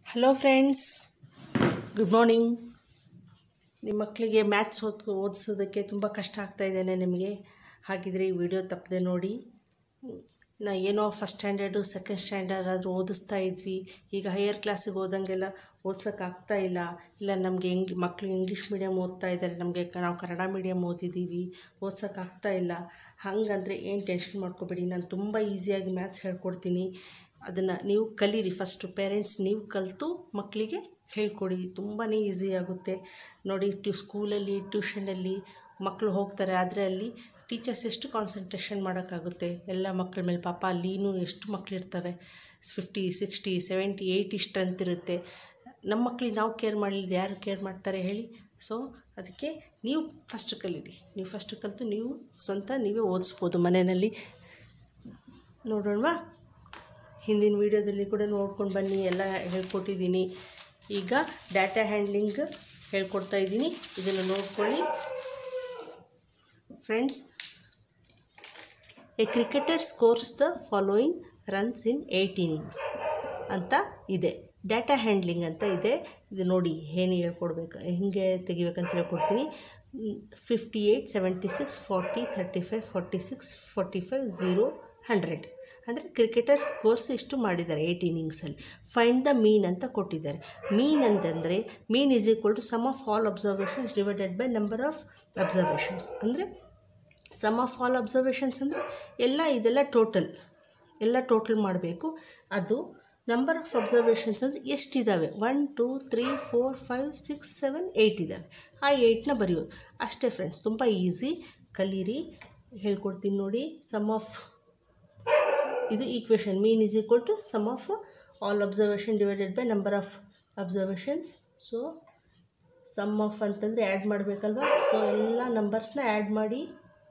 hello friends good morning ನಿಮ್ಮ ಮಕ್ಕಳಿಗೆ maths ಓದ್ ಓದಿಸೋದಕ್ಕೆ ತುಂಬ ಕಷ್ಟ ಆಗ್ತಾ ಇದ್ದೇನೆ ನಿಮಗೆ ಹಾಗಿದ್ರೆ ಈ ವಿಡಿಯೋ ತಪ್ಪದೆ ನೋಡಿ ನಾ ಏನೋ ಫಸ್ಟ್ ಸ್ಟ್ಯಾಂಡರ್ಡು ಸೆಕೆಂಡ್ ಸ್ಟ್ಯಾಂಡರ್ಡ್ ಆದರೂ ಓದಿಸ್ತಾ ಇದ್ವಿ ಈಗ ಹೈಯರ್ ಕ್ಲಾಸಿಗೆ ಹೋದಂಗೆಲ್ಲ ಓದ್ಸೋಕ್ಕಾಗ್ತಾ ಇಲ್ಲ ಇಲ್ಲ ನಮಗೆ ಇಂಗ್ ಮಕ್ಕಳು ಇಂಗ್ಲೀಷ್ ಮೀಡಿಯಮ್ ಓದ್ತಾ ಇದ್ದಾರೆ ನಮಗೆ ನಾವು ಕನ್ನಡ ಮೀಡಿಯಮ್ ಓದಿದ್ದೀವಿ ಓದ್ಸೋಕ್ಕಾಗ್ತಾ ಇಲ್ಲ ಹಾಗಂದ್ರೆ ಏನು ಟೆನ್ಷನ್ ಮಾಡ್ಕೋಬೇಡಿ ನಾನು ತುಂಬ ಈಸಿಯಾಗಿ ಮ್ಯಾಥ್ಸ್ ಹೇಳ್ಕೊಡ್ತೀನಿ ಅದನ್ನು ನೀವು ಕಲೀರಿ ಫಸ್ಟು ಪೇರೆಂಟ್ಸ್ ನೀವು ಕಲಿತು ಮಕ್ಕಳಿಗೆ ಹೇಳ್ಕೊಡಿ ತುಂಬಾ ಈಸಿ ಆಗುತ್ತೆ ನೋಡಿ ಟ್ಯೂ ಸ್ಕೂಲಲ್ಲಿ ಟ್ಯೂಷನಲ್ಲಿ ಮಕ್ಕಳು ಹೋಗ್ತಾರೆ ಆದರೆ ಅಲ್ಲಿ ಟೀಚರ್ಸ್ ಎಷ್ಟು ಕಾನ್ಸಂಟ್ರೇಷನ್ ಮಾಡೋಕ್ಕಾಗುತ್ತೆ ಎಲ್ಲ ಮಕ್ಕಳ ಮೇಲೆ ಪಾಪ ಅಲ್ಲಿನೂ ಎಷ್ಟು ಮಕ್ಕಳಿರ್ತವೆ fifty sixty seventy eighty strength ಇರುತ್ತೆ ನಮ್ಮ ಮಕ್ಳಿಗೆ ನಾವು ಕೇರ್ ಮಾಡಲಿಲ್ಲ ಯಾರು ಕೇರ್ ಮಾಡ್ತಾರೆ ಹೇಳಿ ಸೊ ಅದಕ್ಕೆ ನೀವು ಫಸ್ಟ್ ಕಲೀರಿ ನೀವು ಫಸ್ಟ್ ಕಲಿತು ನೀವು ಸ್ವಂತ ನೀವೇ ಓದಿಸ್ಬೋದು ಮನೆಯಲ್ಲಿ ನೋಡೋಣವಾ ಹಿಂದಿನ ವೀಡಿಯೋದಲ್ಲಿ ಕೂಡ ನೋಡ್ಕೊಂಡು ಬನ್ನಿ ಎಲ್ಲ ಹೇಳ್ಕೊಟ್ಟಿದ್ದೀನಿ ಈಗ ಡಾಟಾ ಹ್ಯಾಂಡ್ಲಿಂಗ್ ಹೇಳ್ಕೊಡ್ತಾ ಇದ್ದೀನಿ ಇದನ್ನು ನೋಡ್ಕೊಳ್ಳಿ friends a cricketer scores the following runs in eight innings ಅಂತ ಇದೆ ಡಾಟಾ ಹ್ಯಾಂಡ್ಲಿಂಗ್ ಅಂತ ಇದೆ ಇದು ನೋಡಿ ಏನು ಹೇಳ್ಕೊಡ್ಬೇಕು ಹೇಗೆ ತೆಗಿಬೇಕಂತ ಹೇಳ್ಕೊಡ್ತೀನಿ fifty eight seventy six forty thirty five forty six forty five zero hundred ಅಂದರೆ ಕ್ರಿಕೆಟರ್ ಸ್ಕೋರ್ಸ್ ಇಷ್ಟು ಮಾಡಿದ್ದಾರೆ ಏಯ್ಟ್ ಇನ್ನಿಂಗ್ಸಲ್ಲಿ ಫೈಂಡ್ ದ ಮೀನ್ ಅಂತ ಕೊಟ್ಟಿದ್ದಾರೆ ಮೀನ್ ಅಂತಂದರೆ mean is equal to sum of all observations divided by number of observations ಅಂದರೆ sum of all observations ಅಂದರೆ ಎಲ್ಲ ಇದೆಲ್ಲ ಟೋಟಲ್ ಎಲ್ಲ ಟೋಟಲ್ ಮಾಡಬೇಕು ಅದು ನಂಬರ್ ಆಫ್ ಅಬ್ಸರ್ವೇಷನ್ಸ್ ಅಂದರೆ ಎಷ್ಟಿದ್ದಾವೆ one two three four five six seven eight ಇದ್ದಾವೆ ಆ ಏಯ್ಟ್ನ ಬರೆಯೋದು ಅಷ್ಟೇ ಫ್ರೆಂಡ್ಸ್ ತುಂಬ ಈಸಿ ಕಲೀರಿ ಹೇಳ್ಕೊಡ್ತೀನಿ ನೋಡಿ ಸಮ್ ಆಫ್ ಇದು equation mean is equal to sum of all observation divided by number of observations so sum of ಅಂತಂದರೆ ಆ್ಯಡ್ ಮಾಡಬೇಕಲ್ವ ಸೊ ಎಲ್ಲ ನಂಬರ್ಸ್ನ ಆ್ಯಡ್ ಮಾಡಿ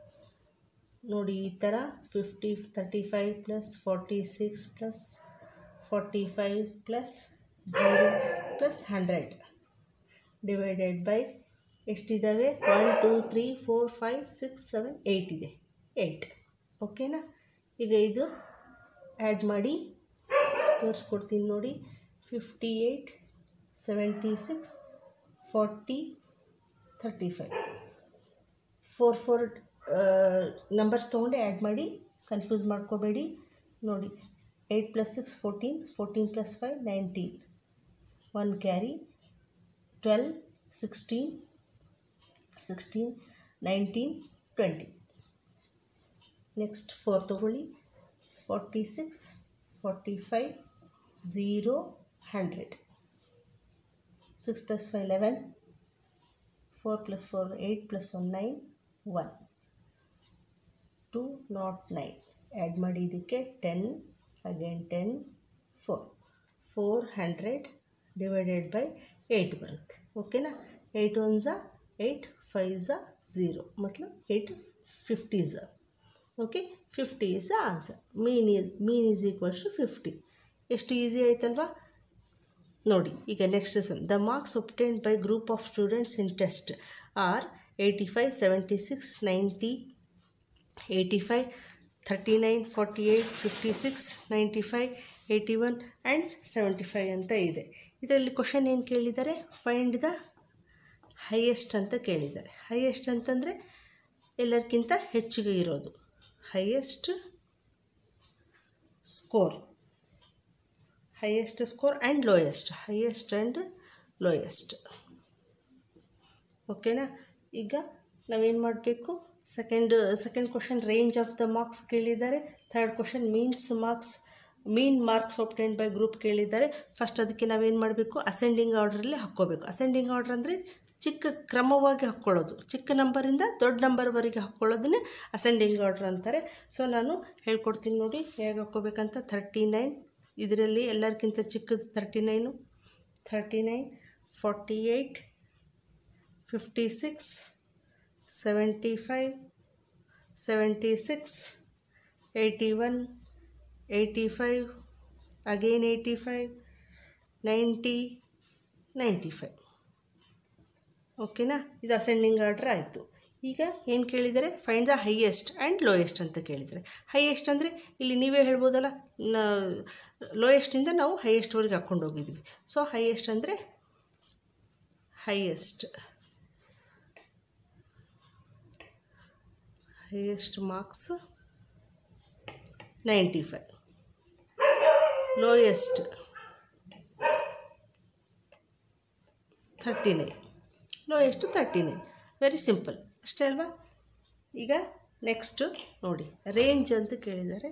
ನೋಡಿ ಈ ಥರ fifty thirty five plus forty six plus forty five plus zero plus hundred divided by ಎಷ್ಟಿದ್ದಾವೆ one two three four five six seven eight ಇದೆ ಏಯ್ಟ್ ಓಕೆನಾ ಈಗ ಇದು ಆ್ಯಡ್ ಮಾಡಿ ತೋರಿಸ್ಕೊಡ್ತೀನಿ ನೋಡಿ fifty eight seventy six forty thirty five four four numbers ತೊಗೊಂಡು add ಮಾಡಿ ಕನ್ಫ್ಯೂಸ್ ಮಾಡ್ಕೋಬೇಡಿ ನೋಡಿ eight plus six fourteen fourteen plus five nineteen one carry twelve sixteen sixteen nineteen twenty next four ತೊಗೊಳ್ಳಿ forty six forty five zero hundred six plus five eleven four plus four eight plus one nine one two not nine add ಮಾಡಿ ಇದಕ್ಕೆ ten again ten four four hundred divided by eight ಬರುತ್ತೆ ಓಕೆನಾ eight one Jha eight five ಝಾ zero ಮತ್ಲಬ್ eight fifty ಝಾ okay fifty is the answer mean is mean is equals to fifty ಎಷ್ಟು easy ಆಯ್ತಲ್ವಾ ನೋಡಿ ಈಗ next sum the marks obtained by group of students in test are eighty five seventy six ninety eighty five thirty nine forty eight fifty six ninety five eighty one and seventy five ಅಂತ ಇದೆ ಇದರಲ್ಲಿ question ಏನು ಕೇಳಿದ್ದಾರೆ find the highest ಅಂತ ಕೇಳಿದ್ದಾರೆ highest ಅಂತಂದರೆ ಎಲ್ಲರಿಗಿಂತ ಹೆಚ್ಚಿಗೆ ಇರೋದು highest score highest score and lowest highest and lowest ಓಕೆನಾ ಈಗ ನಾವೇನು ಮಾಡಬೇಕು second second question range of the marks ಕೇಳಿದ್ದಾರೆ third question means marks mean marks obtained by group ಕೇಳಿದ್ದಾರೆ ಫಸ್ಟ್ ಅದಕ್ಕೆ ನಾವೇನು ಮಾಡಬೇಕು ಅಸೆಂಡಿಂಗ್ ಆರ್ಡ್ರಲ್ಲಿ ಹಾಕ್ಕೋಬೇಕು ಅಸೆಂಡಿಂಗ್ ಆರ್ಡ್ರ್ ಅಂದರೆ ಚಿಕ್ಕ ಕ್ರಮವಾಗಿ ಹಾಕ್ಕೊಳ್ಳೋದು ಚಿಕ್ಕ ನಂಬರಿಂದ ದೊಡ್ಡ ನಂಬರ್ವರೆಗೆ ಹಾಕ್ಕೊಳ್ಳೋದನ್ನೇ ಅಸೆಂಡಿಂಗ್ ಆರ್ಡ್ರ್ ಅಂತಾರೆ ಸೊ ನಾನು ಹೇಳ್ಕೊಡ್ತೀನಿ ನೋಡಿ ಹೇಗೆ ಹಾಕ್ಕೋಬೇಕಂತ ಥರ್ಟಿ ನೈನ್ ಇದರಲ್ಲಿ ಎಲ್ಲರಿಗಿಂತ ಚಿಕ್ಕದು thirty nine thirty nine forty eight fifty six seventy five seventy six eighty one eighty five again eighty five ninety ninety five ಓಕೆನಾ ಇದು ಅಸೆಂಡಿಂಗ್ ಆರ್ಡ್ರ್ ಆಯಿತು ಈಗ ಏನು ಕೇಳಿದ್ದಾರೆ find the highest and lowest ಅಂತ ಕೇಳಿದ್ದಾರೆ ಹೈಯೆಸ್ಟ್ ಅಂದರೆ ಇಲ್ಲಿ ನೀವೇ ಹೇಳ್ಬೋದಲ್ಲ ಲೋಯೆಸ್ಟಿಂದ ನಾವು ಹೈಯೆಸ್ಟ್ವರೆಗೆ ಹಾಕ್ಕೊಂಡು ಹೋಗಿದ್ವಿ ಸೊ ಹೈಯೆಸ್ಟ್ ಅಂದರೆ highest highest marks ninety five lowest thirty nine lowest thirty nine very simple ಅಷ್ಟೇ ಅಲ್ವಾ ಈಗ ನೆಕ್ಸ್ಟು ನೋಡಿ ರೇಂಜ್ ಅಂತ ಕೇಳಿದ್ದಾರೆ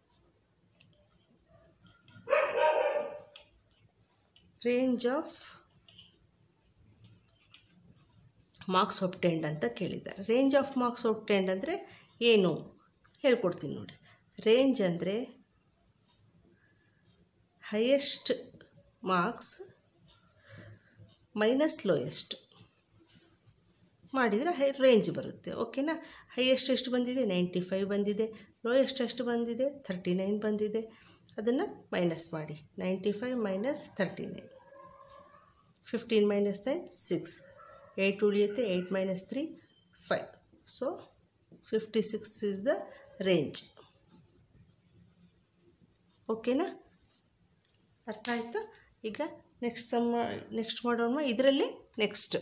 ರೇಂಜ್ ಆಫ್ ಮಾರ್ಕ್ಸ್ ಒಪ್ಟೆಂಡ್ ಅಂತ ಕೇಳಿದ್ದಾರೆ ರೇಂಜ್ ಆಫ್ ಮಾರ್ಕ್ಸ್ ಒಪ್ಟೆಂಡ್ ಅಂದರೆ ಏನು ಹೇಳ್ಕೊಡ್ತೀನಿ ನೋಡಿ ರೇಂಜ್ ಅಂದರೆ ಹೈಯೆಸ್ಟ್ ಮಾರ್ಕ್ಸ್ ಮೈನಸ್ ಲೋಯೆಸ್ಟ್ ಮಾಡಿದರೆ ಹೈ ರೇಂಜ್ ಬರುತ್ತೆ ಓಕೆನಾ ಹೈಯೆಸ್ಟ್ ಎಷ್ಟು ಬಂದಿದೆ ನೈಂಟಿ ಫೈವ್ ಬಂದಿದೆ ಲೋಯೆಸ್ಟ್ ಎಷ್ಟು ಬಂದಿದೆ ಥರ್ಟಿ ನೈನ್ ಬಂದಿದೆ ಅದನ್ನು ಮೈನಸ್ ಮಾಡಿ ninety five minus thirty nine fifteen minus nine six eight ಉಳಿಯುತ್ತೆ eight minus three five so fifty six is the range ಓಕೆನಾ ಅರ್ಥ ಆಯಿತಾ ಈಗ ನೆಕ್ಸ್ಟ್ ಸಮ್ ನೆಕ್ಸ್ಟ್ ಮಾಡೋಣ ಇದರಲ್ಲಿ ನೆಕ್ಸ್ಟ್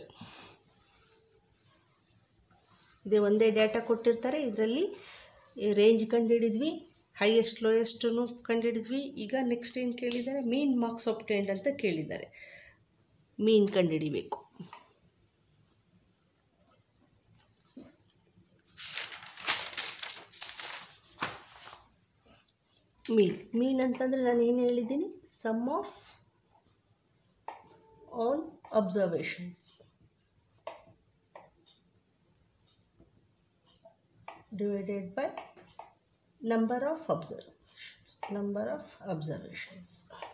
ಇದೇ ಒಂದೇ ಡೇಟಾ ಕೊಟ್ಟಿರ್ತಾರೆ ಇದರಲ್ಲಿ ರೇಂಜ್ ಕಂಡುಹಿಡಿದ್ವಿ ಹೈಯೆಸ್ಟ್ ಲೋಯೆಸ್ಟನ್ನು ಕಂಡುಹಿಡಿದ್ವಿ ಈಗ ನೆಕ್ಸ್ಟ್ ಏನು ಕೇಳಿದ್ದಾರೆ ಮೀನ್ ಮಾರ್ಕ್ಸ್ ಒಪ್ಟೆಂಡ್ ಅಂತ ಕೇಳಿದ್ದಾರೆ ಮೀನ್ ಕಂಡುಹಿಡಿಬೇಕು ಮೀನ್ ಮೀನ್ ಅಂತಂದರೆ ನಾನು ಏನು ಹೇಳಿದ್ದೀನಿ sum of all observations divided by number of observations number of observations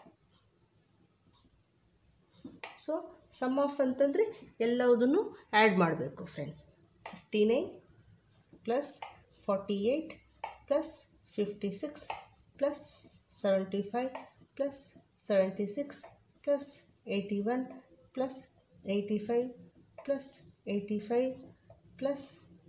so sum of ಅಂತಂದರೆ ಎಲ್ಲವುದನ್ನು ಆ್ಯಡ್ ಮಾಡಬೇಕು friends thirty nine plus forty eight plus fifty six plus seventy five plus seventy six plus eighty one plus eighty five plus eighty five plus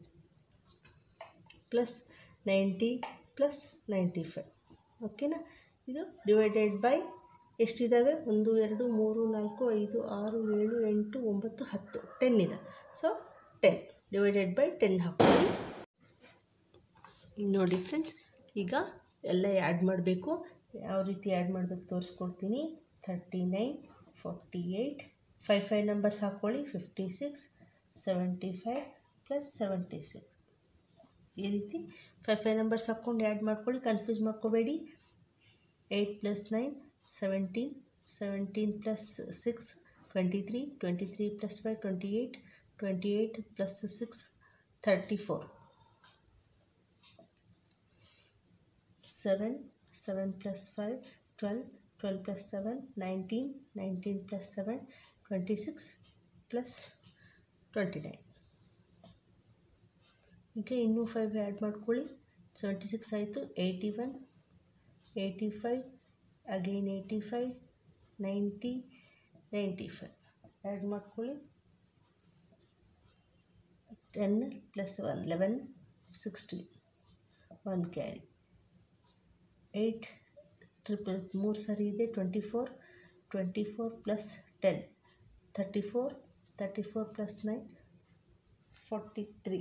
plus ninety plus ninety five ಓಕೆನಾ ಇದು divided by ಎಷ್ಟಿದ್ದಾವೆ ಒಂದು ಎರಡು ಮೂರು ನಾಲ್ಕು ಐದು ಆರು ಏಳು ಎಂಟು ಒಂಬತ್ತು ಹತ್ತು ಟೆನ್ ಇದೆ so ten divided by ten ಹಾಕ್ಕೊಳ್ಳಿ ನೋಡಿ ಫ್ರೆಂಡ್ಸ್ ಈಗ ಎಲ್ಲ ಆ್ಯಡ್ ಮಾಡಬೇಕು ಯಾವ ರೀತಿ ಆ್ಯಡ್ ಮಾಡಬೇಕು ತೋರಿಸ್ಕೊಡ್ತೀನಿ thirty nine forty eight five five numbers ಹಾಕ್ಕೊಳ್ಳಿ fifty six seventy five plus seventy six ಈ ರೀತಿ ಫೈವ್ ಫೈವ್ ನಂಬರ್ಸ್ ಹಾಕ್ಕೊಂಡು ಆ್ಯಡ್ ಮಾಡ್ಕೊಳ್ಳಿ ಕನ್ಫ್ಯೂಸ್ ಮಾಡ್ಕೋಬೇಡಿ eight plus nine seventeen seventeen plus six twenty three twenty three plus five twenty eight twenty eight plus six thirty four seven seven plus five twelve twelve plus seven nineteen nineteen plus seven twenty six plus twenty nine ಈಗ ಇನ್ನೂ five add ಮಾಡ್ಕೊಳ್ಳಿ seventy six ಆಯಿತು eighty one eighty five again eighty five ninety ninety five add ಮಾಡ್ಕೊಳ್ಳಿ ten plus one eleven sixteen one carry eight triple ಮೂರು ಸರಿ ಇದೆ twenty four twenty four plus ten thirty four thirty four plus nine forty three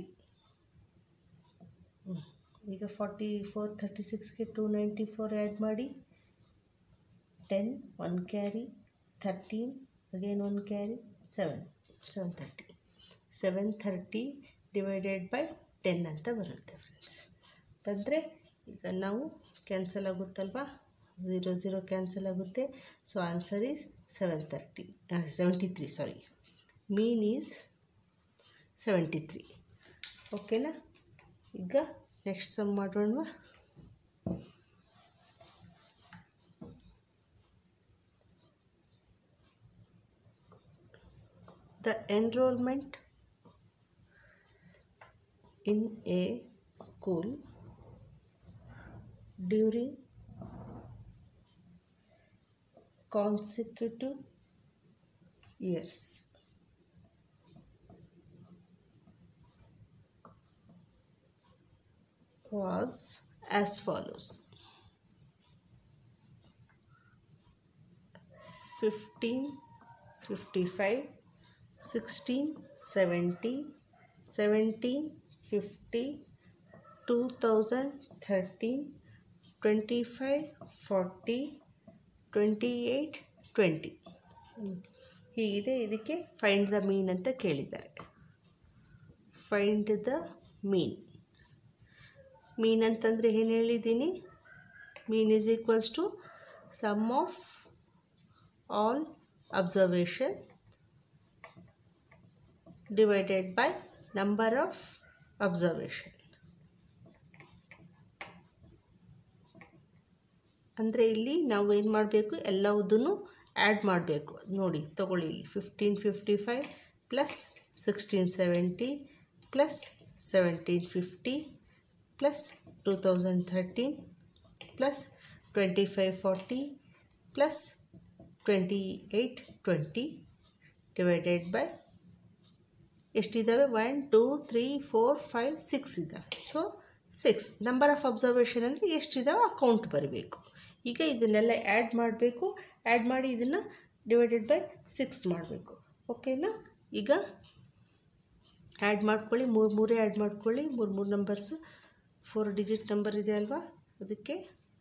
ಈಗ forty four thirty ಸಿಕ್ಸ್ಗೆ to ninety four add ಮಾಡಿ ten one carry thirteen again one carry seven seven thirty seven thirty divided by ten ಅಂತ ಬರುತ್ತೆ friends ಬಂದರೆ ಈಗ ನಾವು cancel ಆಗುತ್ತಲ್ವಾ zero zero cancel ಆಗುತ್ತೆ so answer is seven thirty seventy three sorry mean is seventy three ಓಕೆನಾ ಈಗ next sum ಮಾಡೋಣವಾ the enrollment in a school during consecutive years was as follows 15 55 16 70 17 50 2013 25 40 28 20 ಹೀಗಿದೆ ಇದಕ್ಕೆ ಫೈಂಡ್ ದ ಮೀನ್ ಅಂತ ಕೇಳಿದ್ದಾರೆ find the ಮೀನ್ ಮೀನ್ ಅಂತಂದರೆ ಏನು ಹೇಳಿದ್ದೀನಿ mean is equals to sum of all observation divided by number of observation ಅಂದರೆ ಇಲ್ಲಿ ನಾವು ಏನು ಮಾಡಬೇಕು ಎಲ್ಲವುದನ್ನು ಆ್ಯಡ್ ಮಾಡಬೇಕು ನೋಡಿ ತಗೊಳ್ಳಿ ಇಲ್ಲಿ fifteen fifty five plus sixteen seventy plus seventeen fifty plus two thousand thirteen plus twenty five forty plus twenty eight twenty divided by ಎಷ್ಟಿದ್ದಾವೆ one two three four five six ಇದ್ದಾವೆ so six number of observation ಅಂದರೆ ಎಷ್ಟಿದ್ದಾವೆ account ಬರಬೇಕು ಈಗ ಇದನ್ನೆಲ್ಲ add ಮಾಡಬೇಕು add ಮಾಡಿ ಇದನ್ನು ಡಿವೈಡೆಡ್ ಬೈ ಸಿಕ್ಸ್ ಮಾಡಬೇಕು ಓಕೆನಾ ಈಗ ಆ್ಯಡ್ ಮಾಡ್ಕೊಳ್ಳಿ ಮೂರು ಮೂರೇ ಆ್ಯಡ್ ಮಾಡ್ಕೊಳ್ಳಿ ಮೂರು ಮೂರು ನಂಬರ್ಸು ಫೋರ್ ಡಿಜಿಟ್ ನಂಬರ್ ಇದೆ ಅಲ್ವಾ ಅದಕ್ಕೆ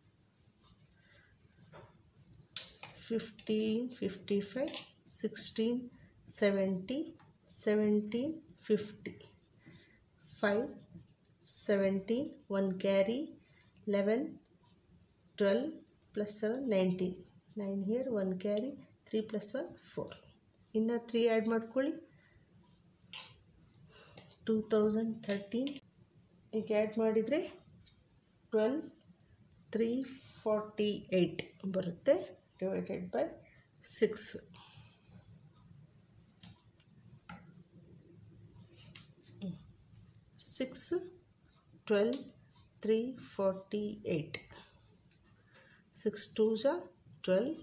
fifteen fifty five sixteen seventy seventeen fifty five seventeen one carry eleven twelve plus seven nineteen nine here one carry three plus one four ಇನ್ನು ತ್ರೀ ಆ್ಯಡ್ ಮಾಡ್ಕೊಳ್ಳಿ two thousand thirteen ಈಗ add ಮಾಡಿದರೆ twelve three forty eight ಬರುತ್ತೆ divided by six six twelve three forty eight six two ಜ twelve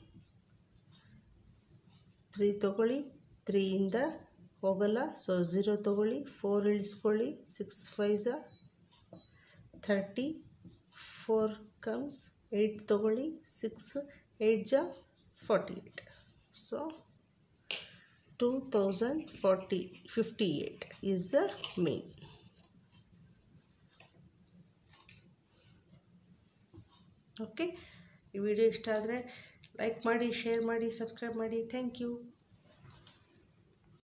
three ತೊಗೊಳ್ಳಿ ತ್ರೀಯಿಂದ ಹೋಗಲ್ಲ so zero ತೊಗೊಳ್ಳಿ ಫೋರ್ ಇಳಿಸ್ಕೊಳ್ಳಿ ಸಿಕ್ಸ್ ಫೈವ್ ಝ ಥರ್ಟಿ ಫೋರ್ ಕಮ್ಸ್ ಏಯ್ಟ್ ತೊಗೊಳ್ಳಿ ಸಿಕ್ಸ್ ಏಯ್ಟ್ ಜ forty eight so two thousand forty fifty eight is the mean okay ಈ ವಿಡಿಯೋ ಇಷ್ಟ ಆದರೆ ಲೈಕ್ ಮಾಡಿ ಶೇರ್ ಮಾಡಿ ಸಬ್ಸ್ಕ್ರೈಬ್ ಮಾಡಿ ಥ್ಯಾಂಕ್ ಯು